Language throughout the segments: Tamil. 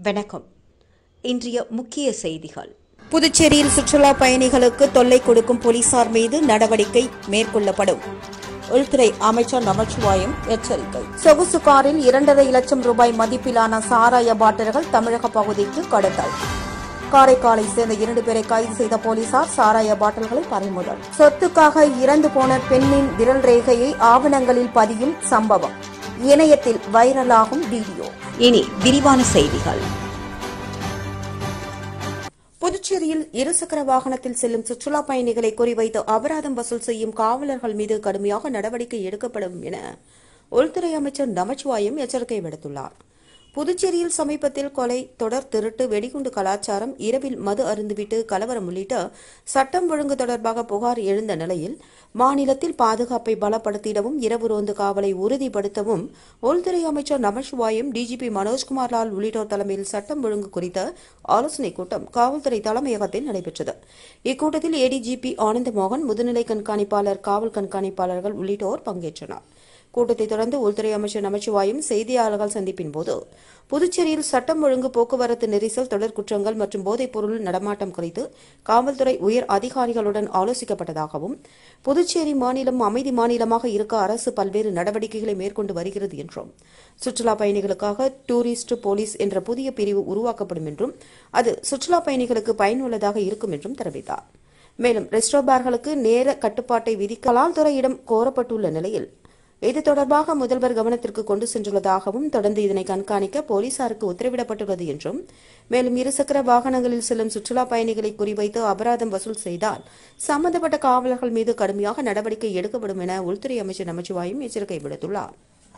வணக்கம் இன்றைய முக்கிய செய்திகள் புதுச்சேரியில் சுற்றுலா பயணிகளுக்கு தொல்லை கொடுக்கும் போலீசார் மீது நடவடிக்கை மேற்கொள்ளப்படும் உள்துறை அமைச்சர் நமச்சிவாயம் எச்சரிக்கை சொகுசு காரில் இரண்டரை லட்சம் ரூபாய் மதிப்பிலான சாராய பாட்டில்கள் தமிழக பகுதிக்கு கடத்தல் காரைக்காலை சேர்ந்த இரண்டு பேரை கைது செய்த போலீசார் சாராய பாட்டில்களை பறிமுதல் சொத்துக்காக இறந்து போன பெண்ணின் விரல் ரேகையை ஆவணங்களில் பதியும் சம்பவம் இணையத்தில் வைரலாகும் வீடியோ இனி விரிவான செய்திகள் புதுச்சேரியில் இருசக்கர வாகனத்தில் செல்லும் சுற்றுலா பயணிகளை குறிவைத்து அபராதம் வசூல் செய்யும் காவலர்கள் மீது கடுமையாக நடவடிக்கை எடுக்கப்படும் என உள்துறை அமைச்சர் நமச்சிவாயம் எச்சரிக்கை விடுத்துள்ளார் புதுச்சேரியில் சமீபத்தில் கொலை தொடர் திருட்டு வெடிகுண்டு கலாச்சாரம் இரவில் மது அருந்துவிட்டு கலவரம் உள்ளிட்ட சட்டம் ஒழுங்கு தொடர்பாக புகார் எழுந்த நிலையில் மாநிலத்தில் பாதுகாப்பை பலப்படுத்திடவும் இரவு ரோந்து காவலை உறுதிப்படுத்தவும் உள்துறை அமைச்சர் நமச்சிவாயம் டிஜிபி மனோஜ்குமார் லால் உள்ளிட்டோர் தலைமையில் சட்டம் ஒழுங்கு குறித்த ஆலோசனைக் கூட்டம் காவல்துறை தலைமையகத்தில் நடைபெற்றது இக்கூட்டத்தில் ஏடிஜிபி ஆனந்த மோகன் முதுநிலை கண்காணிப்பாளர் காவல் கண்காணிப்பாளர்கள் உள்ளிட்டோர் பங்கேற்றனர் கூட்டத்தை தொடர்ந்து உள்துறை அமைச்சர் நமச்சிவாயம் செய்தியாளர்கள் சந்திப்பின் போது புதுச்சேரியில் சட்டம் ஒழுங்கு போக்குவரத்து நெரிசல் தொடர் குற்றங்கள் மற்றும் போதைப் பொருள் நடமாட்டம் குறித்து காவல்துறை உயர் அதிகாரிகளுடன் ஆலோசிக்கப்பட்டதாகவும் புதுச்சேரி மாநிலம் அமைதி மாநிலமாக இருக்க அரசு பல்வேறு நடவடிக்கைகளை மேற்கொண்டு வருகிறது என்றும் சுற்றுலா பயணிகளுக்காக டூரிஸ்ட் போலீஸ் என்ற புதிய பிரிவு உருவாக்கப்படும் என்றும் அது சுற்றுலா பயணிகளுக்கு பயனுள்ளதாக இருக்கும் என்றும் தெரிவித்தார் மேலும் ரெஸ்டோ பார்களுக்கு நேர கட்டுப்பாட்டை விதிக்க கலால் துறையிடம் கோரப்பட்டுள்ள நிலையில் இது தொடர்பாக முதல்வர் கவனத்திற்கு கொண்டு சென்றுள்ளதாகவும் தொடர்ந்து இதனை கண்காணிக்க போலீசாருக்கு உத்தரவிடப்பட்டுள்ளது என்றும் மேலும் இருசக்கர வாகனங்களில் செல்லும் சுற்றுலா பயணிகளை குறிவைத்து அபராதம் வசூல் செய்தால் சம்பந்தப்பட்ட காவலர்கள் மீது கடுமையாக நடவடிக்கை எடுக்கப்படும் என உள்துறை அமைச்சர் நமச்சிவாயும் எச்சரிக்கை விடுத்துள்ளார்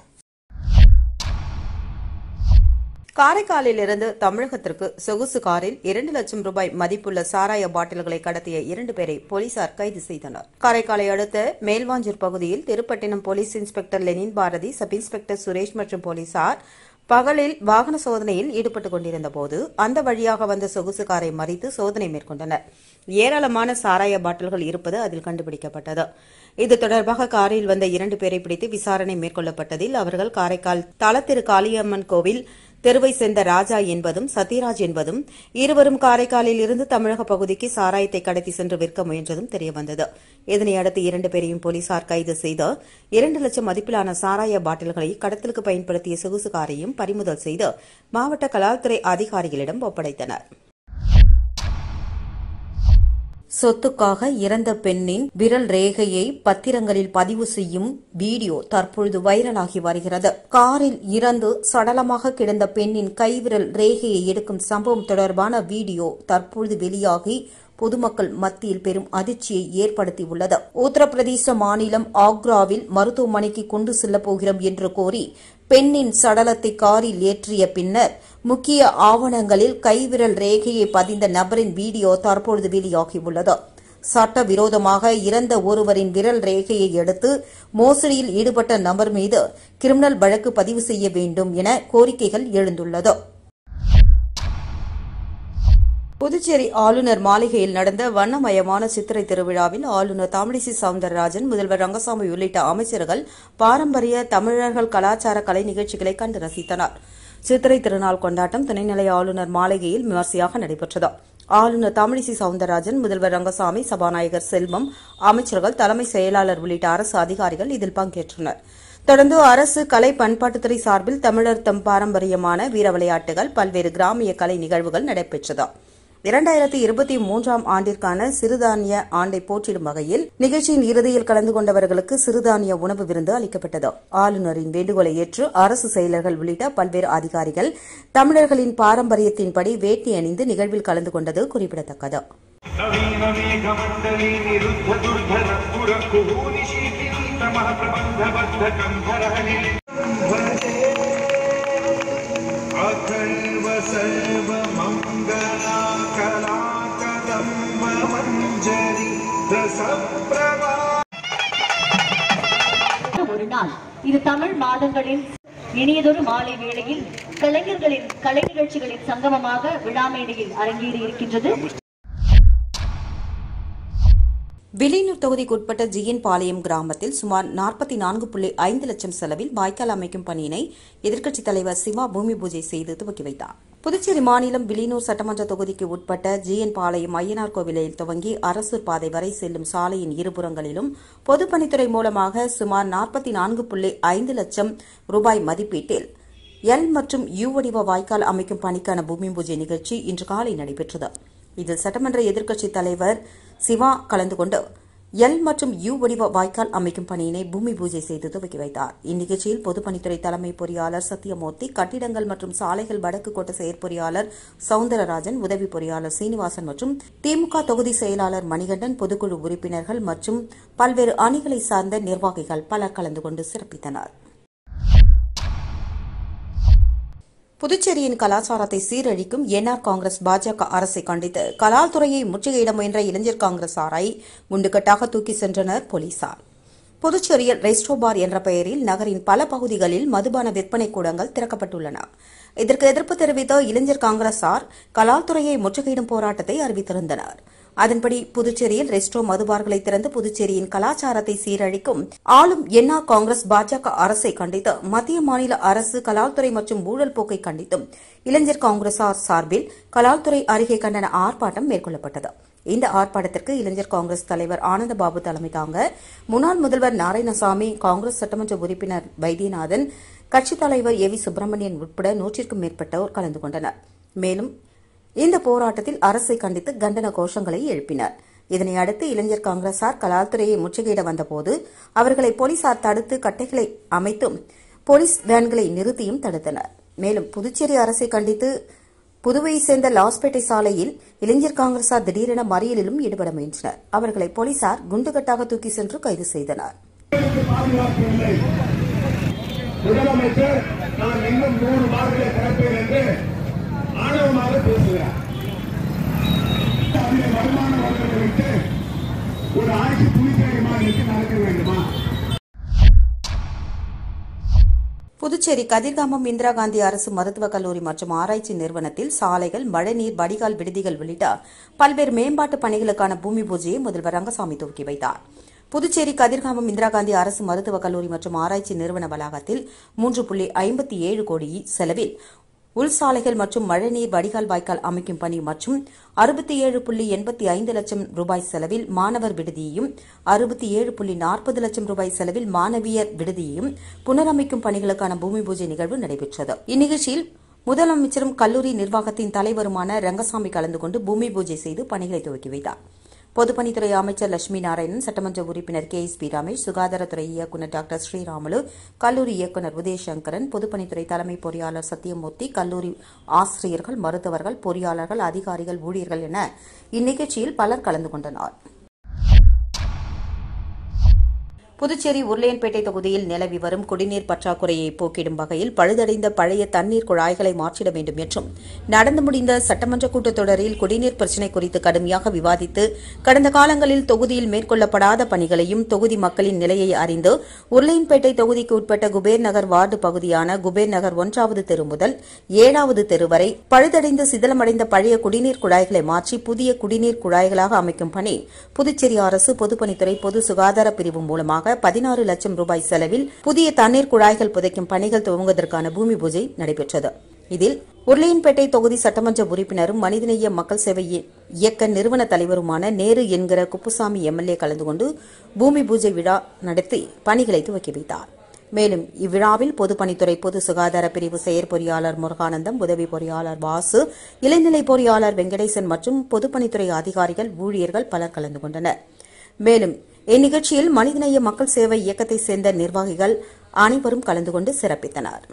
காரைக்காலிலிருந்து தமிழகத்திற்கு சொகுசு காரில் இரண்டு லட்சம் ரூபாய் மதிப்புள்ள சாராய பாட்டில்களை கடத்திய இரண்டு பேரை போலீசார் கைது செய்தனர் காரைக்காலை அடுத்த மேல்வாஞ்சூர் பகுதியில் Thirupattinam police inspector Lenin Bharathi sub inspector Suresh மற்றும் போலீசார் பகலில் வாகன சோதனையில் ஈடுபட்டுக் கொண்டிருந்த போது அந்த வழியாக வந்த சொகுசு காரை மறித்து சோதனை மேற்கொண்டனர் ஏராளமான சாராய பாட்டில்கள் இருப்பது அதில் கண்டுபிடிக்கப்பட்டது இது தொடர்பாக காரில் வந்த இரண்டு பேரை பிடித்து விசாரணை மேற்கொள்ளப்பட்டதில் அவர்கள் காரைக்கால் தலத்திரு காளியம்மன் கோவில் தெருவை சேர்ந்த ராஜா என்பதும் சத்யராஜ் என்பதும் இருவரும் காரைக்காலில் இருந்து தமிழக பகுதிக்கு சாராயத்தை கடத்தி சென்று விற்க முயன்றதும் தெரியவந்தது இதனையடுத்து இரண்டு பேரையும் போலீசார் கைது செய்து இரண்டு லட்சம் மதிப்பிலான சாராய பாட்டில்களை கடத்தலுக்கு பயன்படுத்திய சொகுசு காரையும் பறிமுதல் செய்து மாவட்ட கலால்துறை அதிகாரிகளிடம் ஒப்படைத்தனர் சொத்துக்காக இறந்த பெண்ணின் விரல் ரேகையை பத்திரங்களில் பதிவு செய்யும் வீடியோ தற்பொழுது வைரலாகி வருகிறது காரில் இறந்து சடலமாக கிடந்த பெண்ணின் கைவிரல் ரேகையை எடுக்கும் சம்பவம் தொடர்பான வீடியோ தற்பொழுது வெளியாகி பொதுமக்கள் மத்தியில் பெரும் அதிர்ச்சியை ஏற்படுத்தியுள்ளது உத்தரப்பிரதேச மாநிலம் ஆக்ராவில் மருத்துவமனைக்கு கொண்டு செல்லப் போகிறோம் என்று கோரி பெண்ணின் சடலத்தை காரில் ஏற்றிய பின்னர் முக்கிய ஆவணங்களில் கைவிரல் ரேகையை பதிந்த நபரின் வீடியோ தற்பொழுது வெளியாகியுள்ளது சட்டவிரோதமாக இறந்த ஒருவரின் விரல் ரேகையை எடுத்து மோசடியில் ஈடுபட்ட நபர் மீது கிரிமினல் வழக்கு பதிவு செய்ய வேண்டும் என கோரிக்கைகள் எழுந்துள்ளது புதுச்சேரி ஆளுநர் மாளிகையில் நடந்த வண்ணமயமான சித்திரை திருவிழாவில் ஆளுநர் தமிழிசை சவுந்தரராஜன் முதல்வர் ரங்கசாமி உள்ளிட்ட அமைச்சர்கள் பாரம்பரிய தமிழர்கள் கலாச்சார கலை நிகழ்ச்சிகளை கண்டு ரசித்தனர் சித்திரை திருநாள் கொண்டாட்டம் துணைநிலை ஆளுநர் மாளிகையில் விமர்சையாக நடைபெற்றது ஆளுநர் தமிழிசை சவுந்தரராஜன் முதல்வர் ரங்கசாமி சபாநாயகர் செல்வம் அமைச்சர்கள் தலைமை செயலாளர் உள்ளிட்ட அரசு அதிகாரிகள் இதில் பங்கேற்றனர் தொடர்ந்து அரசு கலை பண்பாட்டுத்துறை சார்பில் தமிழர் தம் பாரம்பரியமான வீர விளையாட்டுகள் பல்வேறு கிராமிய கலை நிகழ்வுகள் நடைபெற்றது இரண்டாயிரத்தி இருபத்தி மூன்றாம் ஆண்டிற்கான சிறுதானிய ஆண்டை போற்றிடும் வகையில் நிகழ்ச்சியின் இறுதியில் கலந்து கொண்டவர்களுக்கு சிறுதானிய உணவு விருந்து அளிக்கப்பட்டது ஆளுநரின் வேண்டுகோளை ஏற்று அரசு செயலர்கள் உள்ளிட்ட பல்வேறு அதிகாரிகள் தமிழர்களின் பாரம்பரியத்தின்படி வேட்டி அணிந்து நிகழ்வில் கலந்து கொண்டது குறிப்பிடத்தக்கது नवीन मेघमण्डली निरुद्ध दुर्धर पुरकुहूनिशीकिरीटमः प्रबन्धबद्ध कन्धरहरि अथैव सर्वमङ्गला कला कदम्ब मञ्जरी रसप्रभा ஒரு நாள் இது தமிழ் மாதங்களின் இனியதொரு மாலை வேளையில் கலைஞர்களின் கலை நிகழ்ச்சிகளின் சங்கமமாக விழாமேடையில் அரங்கேறி இருக்கின்றது வில்லியனூர் தொகுதிக்குட்பட்ட ஜிஎன் பாளையம் கிராமத்தில் சுமார் நாற்பத்தி நான்கு புள்ளி ஐந்து லட்சம் செலவில் வாய்க்கால் அமைக்கும் பணியினை எதிர்க்கட்சித் தலைவர் சிவா பூமி பூஜை செய்து துவக்கி வைத்தார் புதுச்சேரி மாநிலம் வில்லியனூர் சட்டமன்ற தொகுதிக்கு உட்பட்ட ஜிஎன் பாளையம் ஐயனார் கோவிலில் துவங்கி அரசு பாதை வரை செல்லும் சாலையின் இருபுறங்களிலும் பொதுப்பணித்துறை மூலமாக சுமார் நாற்பத்தி நான்கு புள்ளி ஐந்து லட்சம் ரூபாய் மதிப்பீட்டில் எல் மற்றும் யு வடிவ வாய்க்கால் அமைக்கும் பணிக்கான பூமி பூஜை நிகழ்ச்சி இன்று காலை நடைபெற்றது இதில் சட்டமன்ற எதிர்க்கட்சித் தலைவர் சிவா கலந்து கொண்டு எல் மற்றும் யு வடிவ வாய்க்கால் அமைக்கும் பணியினை பூமி பூஜை செய்து துவக்கி வைத்தார் இந்நிகழ்ச்சியில் பொதுப்பணித்துறை தலைமை பொறியாளர் சத்தியமூர்த்தி கட்டிடங்கள் மற்றும் சாலைகள் வடக்கு கோட்ட செயற்பொறியாளர் சவுந்தரராஜன் உதவி பொறியாளர் சீனிவாசன் மற்றும் திமுக தொகுதி செயலாளர் மணிகண்டன் பொதுக்குழு உறுப்பினர்கள் மற்றும் பல்வேறு அணிகளை சார்ந்த நிர்வாகிகள் பலர் கலந்து கொண்டு சிறப்பித்தனா் புதுச்சேரியின் கலாச்சாரத்தை சீரழிக்கும் என்ஆர் காங்கிரஸ் பாஜக அரசை கண்டித்து கலால் துறையை முற்றுகையிட முயன்ற இளைஞர் காங்கிரசாரை குண்டுகட்டாக தூக்கி சென்றனர் போலீசார் புதுச்சேரியில் ரெஸ்டோ பார் என்ற பெயரில் நகரின் பல பகுதிகளில் மதுபான விற்பனை கூடங்கள் திறக்கப்பட்டுள்ளன இதற்கு எதிர்ப்பு தெரிவித்த இளைஞர் காங்கிரசார் கலால் துறையை முற்றுகையிடும் போராட்டத்தை அறிவித்திருந்தனர் அதன்படி புதுச்சேரியில் ரெஸ்டோ மதுபார்களை திறந்து புதுச்சேரியின் கலாச்சாரத்தை சீரழிக்கும் ஆளும் என்ஆர் காங்கிரஸ் பாஜக அரசை கண்டித்து மத்திய மாநில அரசு கலால்துறை மற்றும் ஊழல் போக்கை கண்டித்தும் இளைஞர் காங்கிரசார் சார்பில் கலால்துறை அருகே கண்டன ஆர்ப்பாட்டம் மேற்கொள்ளப்பட்டது இந்த ஆர்ப்பாட்டத்திற்கு இளைஞர் காங்கிரஸ் தலைவர் ஆனந்தபாபு தலைமை தாங்க முன்னாள் முதல்வர் நாராயணசாமி காங்கிரஸ் சட்டமன்ற உறுப்பினர் வைத்தியநாதன் கட்சித் தலைவர் ஏ வி சுப்பிரமணியன் உட்பட நூற்றிற்கும் மேற்பட்டோர் கலந்து கொண்டனர் மேலும் இந்த போராட்டத்தில் அரசை கண்டித்து கண்டன கோஷங்களை எழுப்பினர் இதனை அடுத்து இளைஞர் காங்கிரசார் கலால்துறையை முற்றுகையிட வந்தபோது அவர்களை போலீசார் தடுத்து கட்டைகளை அமைத்தும் போலீஸ் வேன்களை நிறுத்தியும் தடுத்தனர் மேலும் புதுச்சேரி அரசை கண்டித்து புதுவையை சேர்ந்த லாஸ்பேட்டை சாலையில் இளைஞர் காங்கிரசார் திடீரென மறியலிலும் ஈடுபட முயன்றனர் அவர்களை போலீசார் குண்டுகட்டாக தூக்கி சென்று கைது செய்தனர் பாதுகாப்பு இல்லை முதலமைச்சர் நான் இன்னும் நூறு மார்களை திறப்பேன் என்று ஆணவமாக பேசுகிறார் அதில் வருமான வர்க்கத்தை வைத்து ஒரு ஆட்சி புதுச்சேரி மாநிலத்தில் நடக்க வேண்டுமா புதுச்சேரி கதிர்காமம் இந்திரா காந்தி அரசு மருத்துவக் கல்லூரி மற்றும் ஆராய்ச்சி நிறுவனத்தில் சாலைகள் மழைநீர் வடிகால் விடுதிகள் உள்ளிட்ட பல்வேறு மேம்பாட்டு பணிகளுக்கான பூமி பூஜையை முதல்வர் ரங்கசாமி துவக்கி வைத்தார் புதுச்சேரி கதிர்காமம் இந்திரா காந்தி அரசு மருத்துவக் கல்லூரி மற்றும் ஆராய்ச்சி நிறுவன வளாகத்தில் மூன்று புள்ளி ஐம்பத்தி ஏழு கோடி செலவில் உள்சாலைகள் மற்றும் மழைநீர் வடிகால் வாய்க்கால் அமைக்கும் பணி மற்றும் அறுபத்தி ஏழு புள்ளி எண்பத்தி ஐந்து லட்சம் ரூபாய் செலவில் மாணவர் விடுதியையும் அறுபத்தி ஏழு புள்ளி நாற்பது லட்சம் ரூபாய் செலவில் மாணவியர் விடுதியையும் புனரமைக்கும் பணிகளுக்கான பூமி பூஜை நிகழ்வு நடைபெற்றது இந்நிகழ்ச்சியில் முதலமைச்சரும் கல்லூரி நிர்வாகத்தின் தலைவருமான ரங்கசாமி கலந்து கொண்டு பூமி பூஜை செய்து பணிகளை துவக்கி வைத்தார் பொதுப்பணித்துறை அமைச்சர் லட்சுமி நாராயணன் சட்டமன்ற உறுப்பினர் கே எஸ் பி ரமேஷ் சுகாதாரத்துறை இயக்குநர் டாக்டர் ஸ்ரீராமுலு கல்லூரி இயக்குநர் உதயசங்கரன் பொதுப்பணித்துறை தலைமை பொறியாளர் சத்தியமூர்த்தி கல்லூரி ஆசிரியர்கள் மருத்துவர்கள் பொறியாளர்கள் அதிகாரிகள் ஊழியர்கள் என இந்நிகழ்ச்சியில் பலர் கலந்து கொண்டனர் புதுச்சேரி உருளையன்பேட்டை தொகுதியில் நிலவி வரும் குடிநீர் பற்றாக்குறையை போக்கிடும் வகையில் பழுதடைந்த பழைய தண்ணீர் குழாய்களை மாற்றிட வேண்டும் என்றும் நடந்து முடிந்த சட்டமன்ற கூட்டத்தொடரில் குடிநீர் பிரச்சினை குறித்து கடுமையாக விவாதித்து கடந்த காலங்களில் தொகுதியில் மேற்கொள்ளப்படாத பணிகளையும் தொகுதி மக்களின் நிலையை அறிந்து உருளையன்பேட்டை தொகுதிக்கு உட்பட்ட குபேர் நகர் வார்டு பகுதியான குபேர் நகர் ஒன்றாவது தெரு முதல் ஏழாவது தெரு வரை பழுதடைந்து சிதிலமடைந்த பழைய குடிநீர் குழாய்களை மாற்றி புதிய குடிநீர் குழாய்களாக அமைக்கும் பணி புதுச்சேரி அரசு பொதுப்பணித்துறை பொது சுகாதார பிரிவு மூலமாக பதினாறு லட்சம் ரூபாய் செலவில் புதிய தண்ணீர் குழாய்கள் புதைக்கும் பணிகள் துவங்குவதற்கான பூமி பூஜை நடைபெற்றது இதில் உருளையன்பேட்டை தொகுதி சட்டமன்ற உறுப்பினரும் மனிதநேய மக்கள் சேவை இயக்க நிறுவன தலைவருமான நேரு என்கிற குப்புசாமி எம்எல்ஏ கலந்து கொண்டு பூமி பூஜை விழா நடத்தி பணிகளை துவக்கி வைத்தார் மேலும் இவ்விழாவில் பொதுப்பணித்துறை பொது சுகாதார பிரிவு செயற்பொறியாளர் முருகானந்தம் உதவி பொறியாளர் வாசு இளநிலை பொறியாளர் வெங்கடேசன் மற்றும் பொதுப்பணித்துறை அதிகாரிகள் ஊழியர்கள் பலர் கலந்து கொண்டனர் மேலும் இந்நிகழ்ச்சியில் மனிதநேய மக்கள் சேவை இயக்கத்தை சேர்ந்த நிர்வாகிகள் அனைவரும் கலந்து கொண்டு சிறப்பித்தனர்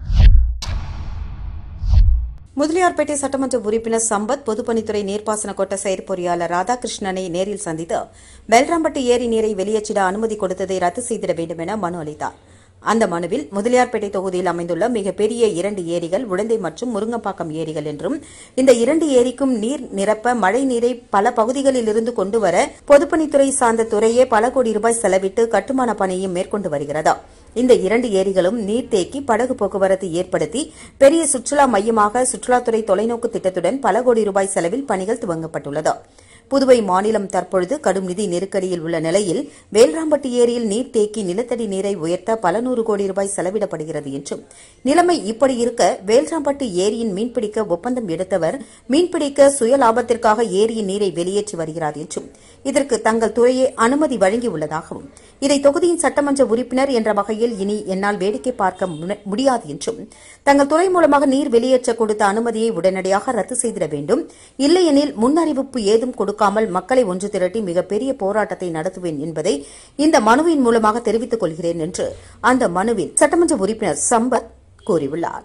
முதலியார்பேட்டை சட்டமன்ற உறுப்பினர் சம்பத் பொதுப்பணித்துறை நீர்ப்பாசன கோட்ட செயற்பொறியாளர் ராதாகிருஷ்ணனை நேரில் சந்தித்து பெல்ராம்பட்டு ஏரி நீரை வெளியேற்றிட அனுமதி கொடுத்ததை ரத்து செய்திட வேண்டும் என மனு அளித்தார் அந்த மனுவில் முதலியார்பேட்டை தொகுதியில் அமைந்துள்ள மிகப்பெரிய இரண்டு ஏரிகள் உடந்தை மற்றும் முருங்கப்பாக்கம் ஏரிகள் என்றும் இந்த இரண்டு ஏரிக்கும் நீர் நிரப்ப மழை நீரை பல பகுதிகளில் இருந்து கொண்டுவர பொதுப்பணித்துறை சார்ந்த துறையே பல கோடி ரூபாய் செலவிட்டு கட்டுமான பணியும் மேற்கொண்டு வருகிறது இந்த இரண்டு ஏரிகளும் நீர்த்தேக்கி படகு போக்குவரத்து ஏற்படுத்தி பெரிய சுற்றுலா மையமாக சுற்றுலாத்துறை தொலைநோக்கு திட்டத்துடன் பல கோடி ரூபாய் செலவில் பணிகள் துவங்கப்பட்டுள்ளது புதுவை மாநிலம் தற்பொழுது கடும் நிதி நெருக்கடியில் உள்ள நிலையில் வேல்ராம்பட்டு ஏரியில் நீர் தேக்கி நிலத்தடி நீரை உயர்த்த பல நூறு கோடி ரூபாய் செலவிடப்படுகிறது என்றும் நிலைமை இப்படி இருக்க வேல்ராம்பட்டு ஏரியின் மீன்பிடிக்க ஒப்பந்தம் எடுத்தவர் மீன்பிடிக்க சுய லாபத்திற்காக ஏரியின் நீரை வெளியேற்றி வருகிறார் என்றும் இதற்கு தங்கள் துறையே அனுமதி வழங்கியுள்ளதாகவும் இதை தொகுதியின் சட்டமன்ற உறுப்பினர் என்ற வகையில் இனி என்னால் வேடிக்கை பார்க்க முன- முடியாது என்றும் தங்கள் துறை மூலமாக நீர் வெளியேற்ற கொடுத்த அனுமதியை உடனடியாக ரத்து செய்திட வேண்டும் இல்லையெனில் முன்னறிவிப்பு ஏதும் கொடுக்காமல் மக்களை ஒன்று திரட்டி மிகப்பெரிய போராட்டத்தை நடத்துவேன் என்பதை இந்த மனுவின் மூலமாக தெரிவித்துக் கொள்கிறேன் என்று அந்த மனுவில் சட்டமன்ற உறுப்பினர் சம்பத் கூறியுள்ளார்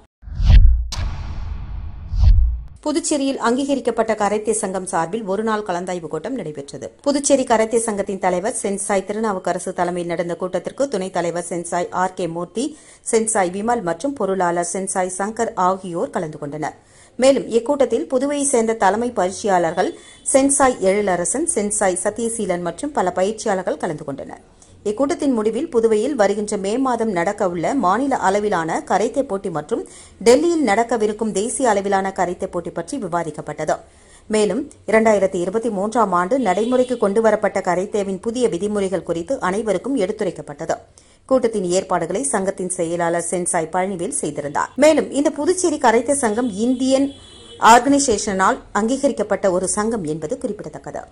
புதுச்சேரியில் அங்கீகரிக்கப்பட்ட கரைத்தே சங்கம் சார்பில் ஒருநாள் கலந்தாய்வு கூட்டம் நடைபெற்றது புதுச்சேரி கரைத்தே சங்கத்தின் தலைவர் சென்சாய் திருநாவுக்கரசு தலைமையில் நடந்த கூட்டத்திற்கு துணைத் தலைவர் sensei R K Murthy sensei Vimal மற்றும் பொருளாளர் சென்சாய் சங்கர் ஆகியோர் கலந்து கொண்டனர் மேலும் இக்கூட்டத்தில் புதுவையைச் சேர்ந்த தலைமை பயிற்சியாளர்கள் சென்சாய் எழிலரசன் சென்சாய் சத்யசீலன் மற்றும் பல பயிற்சியாளர்கள் கலந்து கொண்டனர் இக்கூட்டத்தின் முடிவில் புதுவையில் வருகின்ற மே மாதம் நடக்கவுள்ள மாநில அளவிலான கரைத்தே போட்டி மற்றும் டெல்லியில் நடக்கவிருக்கும் தேசிய அளவிலான கரைத்தே போட்டி பற்றி விவாதிக்கப்பட்டது மேலும் இரண்டாயிரத்தி இருபத்தி மூன்றாம் ஆண்டு நடைமுறைக்கு கொண்டுவரப்பட்ட கரைத்தேவின் புதிய விதிமுறைகள் குறித்து அனைவருக்கும் எடுத்துரைக்கப்பட்டது கூட்டத்தின் ஏற்பாடுகளை சங்கத்தின் செயலாளர் சென்சாய் பழனிவேல் செய்திருந்தார் மேலும் இந்த புதுச்சேரி கரைத்தே சங்கம் இந்தியன் ஆர்கனைசேஷனால் அங்கீகரிக்கப்பட்ட ஒரு சங்கம் என்பது குறிப்பிடத்தக்கது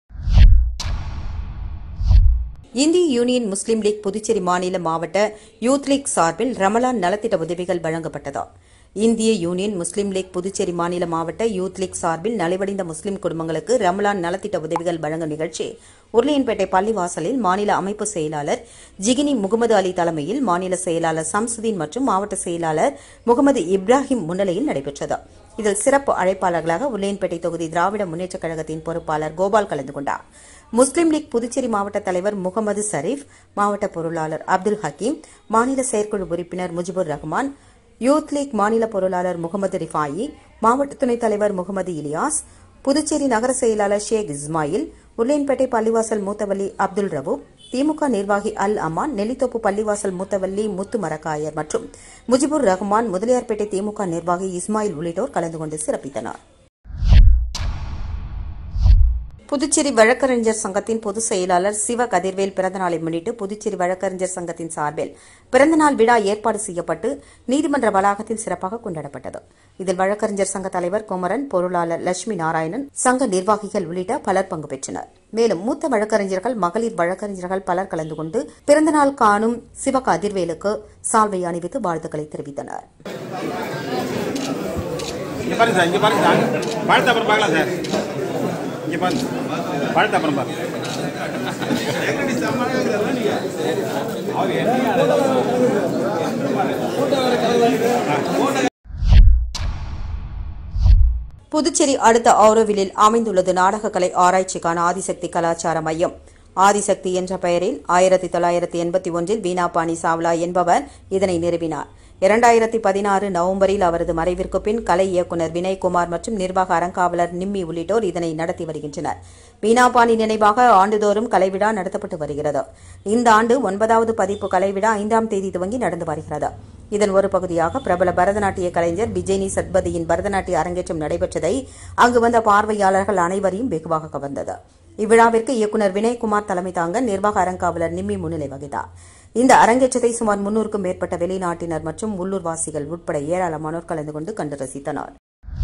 இந்திய யூனியன் முஸ்லீம் லீக் புதுச்சேரி மாநில மாவட்ட யூத் லீக் சார்பில் ரமலான் நலத்திட்ட உதவிகள் வழங்கப்பட்டது இந்திய யூனியன் முஸ்லீம் லீக் புதுச்சேரி மாநில மாவட்ட யூத் லீக் சார்பில் நலிவடைந்த முஸ்லீம் குடும்பங்களுக்கு ரமலான் நலத்திட்ட உதவிகள் வழங்கும் நிகழ்ச்சி உருளையன்பேட்டை பள்ளிவாசலில் மாநில அமைப்பு செயலாளர் ஜிகினி முகமது அலி தலைமையில் மாநில செயலாளர் சம்சுதீன் மற்றும் மாவட்ட செயலாளர் முகமது இப்ராஹிம் முன்னிலையில் நடைபெற்றது இதில் சிறப்பு அழைப்பாளர்களாக உருளையன்பேட்டை தொகுதி திராவிட முன்னேற்றக் கழகத்தின் பொறுப்பாளர் கோபால் கலந்து கொண்டார் முஸ்லீம் லீக் புதுச்சேரி மாவட்ட தலைவர் முகமது சரீப் மாவட்ட பொருளாளர் அப்துல் ஹக்கீம் மாநில செயற்குழு உறுப்பினர் முஜிபுர் ரஹ்மான் யூத் லீக் மாநில பொருளாளர் முகமது ரிஃபாயி மாவட்ட துணைத் தலைவர் முகமது இலியாஸ் புதுச்சேரி நகர செயலாளர் ஷேக் இஸ்மாயில் உருளையன்பேட்டை பள்ளிவாசல் மூத்தவல்லி அப்துல் ரவூப் திமுக நிர்வாகி அல் அமான் நெல்லித்தோப்பு பள்ளிவாசல் மூத்தவல்லி முத்து மரக்காயர் மற்றும் முஜிபுர் ரஹ்மான் முதலியார்பேட்டை திமுக நிர்வாகி இஸ்மாயில் உள்ளிட்டோர் கலந்து கொண்டு சிறப்பித்தனர் புதுச்சேரி வழக்கறிஞர் சங்கத்தின் பொதுச் செயலாளர் சிவ கதிர்வேல் பிறந்தநாளை முன்னிட்டு புதுச்சேரி வழக்கறிஞர் சங்கத்தின் சார்பில் பிறந்தநாள் விழா ஏற்பாடு செய்யப்பட்டு நீதிமன்ற வளாகத்தில் சிறப்பாக கொண்டாடப்பட்டது இதில் வழக்கறிஞர் சங்க தலைவர் குமரன் பொருளாளர் லட்சுமி நாராயணன் சங்க நிர்வாகிகள் உள்ளிட்ட பலர் பங்கு பெற்றனர் மேலும் மூத்த வழக்கறிஞர்கள் மகளிர் வழக்கறிஞர்கள் பலர் கலந்து கொண்டு பிறந்தநாள் காணும் சிவ கதிர்வேலுக்கு சால்வை அணிவித்து வாழ்த்துக்களை தெரிவித்தனர் இங்க பாருங்க சார் இங்க பாருங்க சார் பழத்தை அப்புறம் பார்க்கலாம் சார் இங்க பாருங்க பழத்தை அப்புறம் பாருங்க புதுச்சேரி அடுத்த ஆரோவிலில் அமைந்துள்ளது நாடகக்கலை ஆராய்ச்சிக்கான ஆதிசக்தி கலாச்சார மையம் ஆதிசக்தி என்ற பெயரில் ஆயிரத்தி தொள்ளாயிரத்தி எண்பத்தி ஒன்றில் வீணாபாணி சாவ்லா என்பவர் இதனை நிறுவினார் இரண்டாயிரத்தி பதினாறு நவம்பரில் அவரது மறைவிற்கு பின் கலை இயக்குநர் வினய்குமார் மற்றும் நிர்வாக அறங்காவலர் நிம்மி உள்ளிட்டோர் இதனை நடத்தி வருகின்றனர் வீணாபாணி நினைவாக ஆண்டுதோறும் கலைவிழா நடத்தப்பட்டு வருகிறது இந்த ஆண்டு ஒன்பதாவது பதிப்பு கலைவிழா ஐந்தாம் தேதி துவங்கி நடந்து வருகிறது இதன் ஒரு பகுதியாக பிரபல பரதநாட்டிய கலைஞர் விஜய்னி சத்பதியின் பரதநாட்டிய அரங்கேற்றம் நடைபெற்றதை அங்கு வந்த பார்வையாளர்கள் அனைவரையும் வெகுவாக கவர்ந்தது இவ்விழாவிற்கு இயக்குநர் வினய்குமார் தலைமை தாங்க நிர்வாக அறங்காவலர் நிம்மி முன்னிலை வகித்தார் இந்த அரங்கேற்றத்தை சுமார் முன்னூறுக்கும் மேற்பட்ட வெளிநாட்டினர் மற்றும் உள்ளூர்வாசிகள் உட்பட ஏராளமானோர் கலந்து கொண்டு கண்டு ரசித்தனர்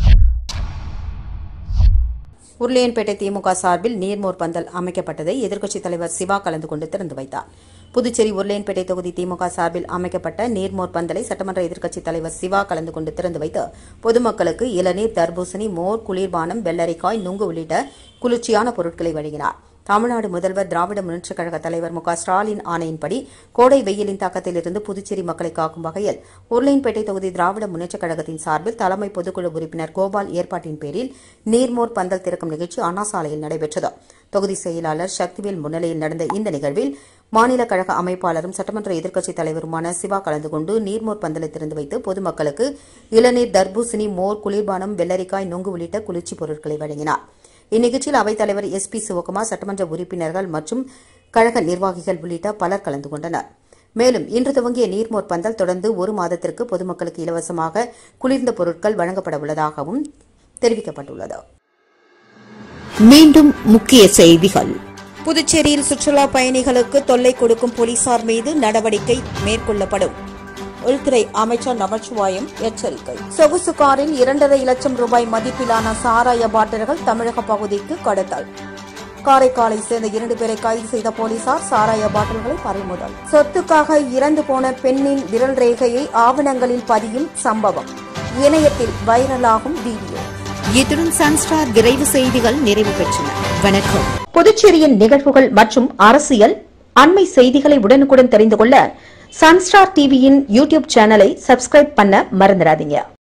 உருளையன்பேட்டை திமுக சார்பில் நீர்மோர் பந்தல் அமைக்கப்பட்டதை எதிர்க்கட்சித் தலைவர் சிவா கலந்து கொண்டு திறந்து வைத்தார் புதுச்சேரி உருளையன்பேட்டை தொகுதி திமுக சார்பில் அமைக்கப்பட்ட நீர்மோர் பந்தலை சட்டமன்ற எதிர்க்கட்சித் தலைவர் சிவா கலந்து கொண்டு திறந்து வைத்து பொதுமக்களுக்கு இளநீர் தர்பூசணி மோர் குளிர்பானம் வெள்ளரிக்காய் நுங்கு உள்ளிட்ட குளிர்ச்சியான பொருட்களை வழங்கினார் தமிழ்நாடு முதல்வர் திராவிட முன்னேற்றக் கழக தலைவர் மு க ஸ்டாலின் ஆணையின்படி கோடை வெயிலின் தாக்கத்திலிருந்து புதுச்சேரி மக்களை காக்கும் வகையில் உருளையன்பேட்டை தொகுதி திராவிட முன்னேற்றக் கழகத்தின் சார்பில் தலைமை பொதுக்குழு உறுப்பினர் கோபால் ஏற்பாட்டின் பேரில் நீர்மோர் பந்தல் திறக்கும் நிகழ்ச்சி அண்ணா சாலையில் நடைபெற்றது தொகுதி செயலாளர் சக்திவேல் முன்னிலையில் நடந்த இந்த நிகழ்வில் மாநில கழக அமைப்பாளரும் சட்டமன்ற எதிர்க்கட்சித் தலைவருமான சிவா கலந்து கொண்டு நீர்மோர் பந்தலை திறந்து வைத்து பொதுமக்களுக்கு இளநீர் தர்பூசணி மோர் குளிர்பானம் வெள்ளரிக்காய் நுங்கு உள்ளிட்ட குளிர்ச்சி பொருட்களை வழங்கினார் இந்நிகழ்ச்சியில் அவைத்தலைவர் எஸ் பி சிவகுமார் சட்டமன்ற உறுப்பினர்கள் மற்றும் கழக நிர்வாகிகள் உள்ளிட்ட பலர் கலந்து கொண்டனர் மேலும் இன்று துவங்கிய நீர்மோர் பந்தல் தொடர்ந்து ஒரு மாதத்திற்கு பொதுமக்களுக்கு இலவசமாக குளிர்ந்த பொருட்கள் வழங்கப்பட உள்ளதாகவும் தெரிவிக்கப்பட்டுள்ளது மீண்டும் முக்கிய செய்திகள் புதுச்சேரியில் சுற்றுலா பயணிகளுக்கு தொல்லை கொடுக்கும் போலீசார் மீது நடவடிக்கை மேற்கொள்ளப்படும் உள்துறை அமைச்சர் நமச்சிவாயம் எச்சரிக்கை சொகுசு காரில் இரண்டரை லட்சம் ரூபாய் மதிப்பிலான சாராய பாட்டில்கள் தமிழக பகுதிக்கு கடத்தல் காரைக்காலை சேர்ந்த இரண்டு பேரை கைது செய்த போலீசார் சாராய பாட்டில்களை பறிமுதல் சொத்துக்காக இறந்து போன பெண்ணின் விரல் ரேகையை ஆவணங்களில் பதியும் சம்பவம் இணையத்தில் வைரலாகும் வீடியோ இத்துடன் சன்ஸ்டார் விரைவு செய்திகள் நிறைவு பெற்றன வணக்கம் புதுச்சேரியின் நிகழ்வுகள் மற்றும் அரசியல் அண்மை செய்திகளை உடனுக்குடன் தெரிந்து கொள்ள சன்ஸ்டார் டிவியின் யூடியூப் சேனலை சப்ஸ்கிரைப் பண்ண மறந்துடாதீங்க